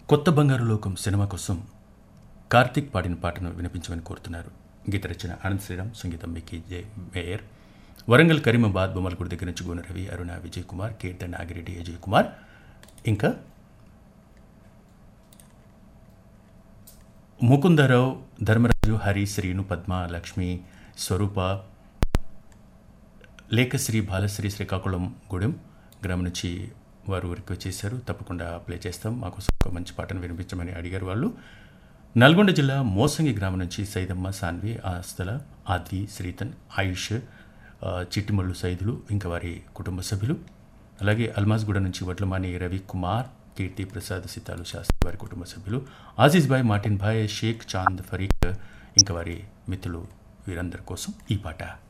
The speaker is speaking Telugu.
కొత్త బంగారు లోకం సినిమా కోసం కార్తీక్ పాడిన పాటను వినిపించమని కోరుతున్నారు గీత రచన ఆనంద్ శ్రీరామ్ సంగీతం Mickey J Meyer Warangal Karimabad బొమ్మలగూడి దగ్గర నుంచి గోన రవి అరుణ విజయ్ కుమార్ కీర్తన్ నాగిరెడ్డి అజయ్ కుమార్ ఇంకా ముకుందరావు ధర్మరాజు హరి శ్రీను పద్మ లక్ష్మి స్వరూప లేఖశ్రీ బాలశ్రీ శ్రీకాకుళం గూడెం గ్రామం నుంచి వారు రిక్వెస్ట్ చేశారు తప్పకుండా ప్లే చేస్తాం మాకోసం ఒక మంచి పాటను వినిపించమని అడిగారు వాళ్ళు నల్గొండ జిల్లా మోసంగి గ్రామం నుంచి సైదమ్మ సాన్వి ఆస్తల ఆద్వి శ్రీతన్ ఆయుష్ ఆ, చిట్టిమల్లు సైదులు ఇంకా వారి కుటుంబ సభ్యులు అలాగే అల్మాజ్గూడ నుంచి వడ్లమాని రవి కుమార్ కీర్తి ప్రసాద్ సితాలు శాస్త్రి వారి కుటుంబ సభ్యులు ఆజీజ్ భాయ్ మార్టిన్ భాయ్ షేక్ చాంద్ ఫరీక్ ఇంకా వారి మిత్రులు వీరందరి కోసం ఈ పాట